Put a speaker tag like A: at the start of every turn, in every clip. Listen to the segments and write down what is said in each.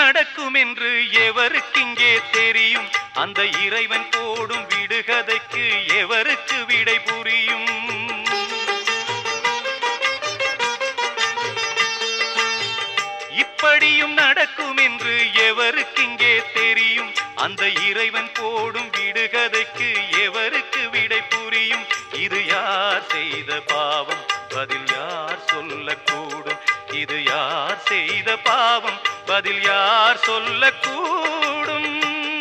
A: நடக்கும் என்று எவருக்கிங்கே தெரியும் அந்த இறைவன் போடும் விடுகதைக்கு எவருக்கு விடை புரியும் இப்படியும் நடக்கும் என்று எவருக்கிங்கே தெரியும் அந்த இறைவன் போடும் விடுகதைக்கு எவருக்கு விடை புரியும் இது யார் செய்த பாவம் பதில் யார் சொல்லக்கூடும் இது யார் செய்த பாவம் பதில் யார் சொல்லக்கூடும்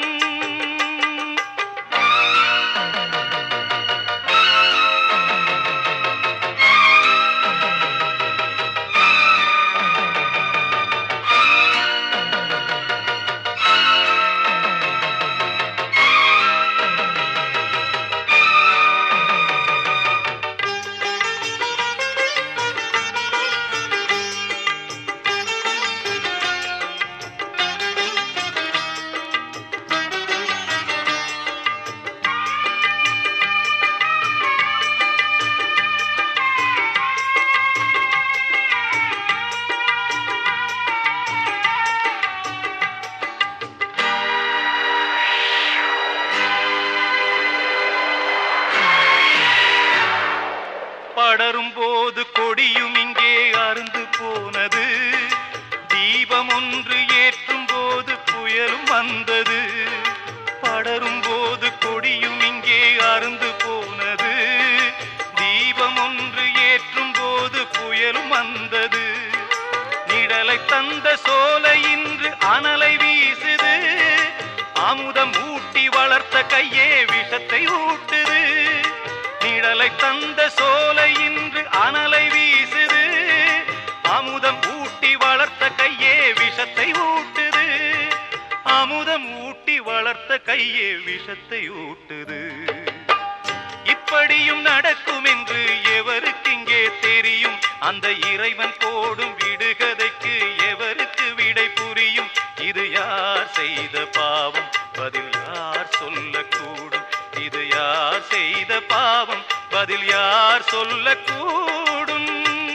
A: படரும் போது கொடியும் இங்கே அருந்து போனது தீபம் ஒன்று ஏற்றும் போது புயலும் வந்தது படரும் போது கொடியும் இங்கே அருந்து போனது தீபம் ஒன்று ஏற்றும் போது புயலும் வந்தது நிழலை தந்த சோலை இன்று அனலை வீசுது அமுதம் ஊட்டி வளர்த்த கையே விஷத்தை ஊட்டுது நிழலை தந்த சோலை இன்று அனலை வீசுது அமுதம் ஊட்டி வளர்த்த கையே விஷத்தை ஊட்டுது அமுதம் ஊட்டி வளர்த்த கையே விஷத்தை ஊட்டுது இப்படியும் நடக்கும் என்று எவருக்கிங்கே தெரியும் அந்த இறைவன் போடும் விடுகதைக்கு எவருக்கு விடை புரியும் இது யார் செய்த பாவம் பதில் யார் சொல்லக்கூடும் இது யார் செய்த பாவம் பதில் யார் சொல்லக்கூடும்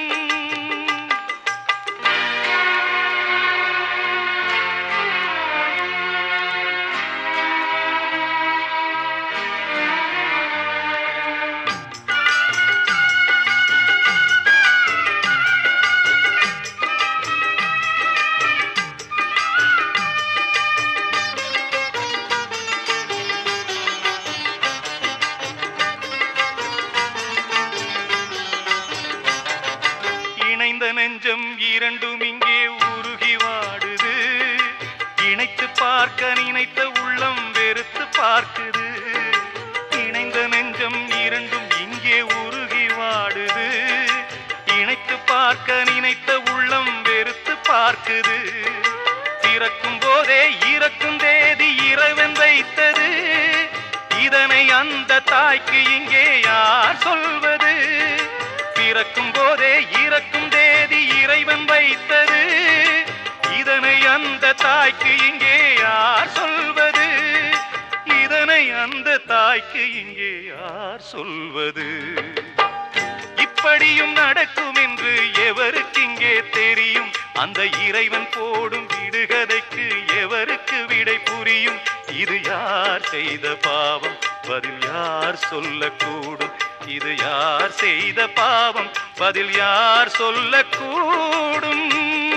A: இணைந்த நெஞ்சம் இரண்டும் இங்கே உருகி வாடுது இணைத்து பார்க்க நினைத்த உள்ளம் வெறுத்து பார்க்குது இணைந்த நெஞ்சம் இரண்டும் இங்கே உருகி வாடுது இணைத்து பார்க்க நினைத்த உள்ளம் வெறுத்து பார்க்குது பிறக்கும் போதே இறக்கும் தேதி இறைவன் வைத்தது இதனை அந்த தாய்க்கு இங்கே யார் சொல்வது பிறக்கும் போதே இறக்கும் தேதி இறைவன் வைத்தது இதனை அந்த தாய்க்கு இங்கே யார் சொல்வது இதனை அந்த தாய்க்கு இங்கே யார் சொல்வது இப்படியும் நடக்கும் என்று எவருக்கிங்கே தெரியும் அந்த இறைவன் போடும் விடுகதைக்கு எவருக்கு விடை புரியும் இது யார் செய்த பாவம் பதில் யார் சொல்லக்கூடும் இது யார் செய்த பாவம் பதில் யார் சொல்லக்கூடும்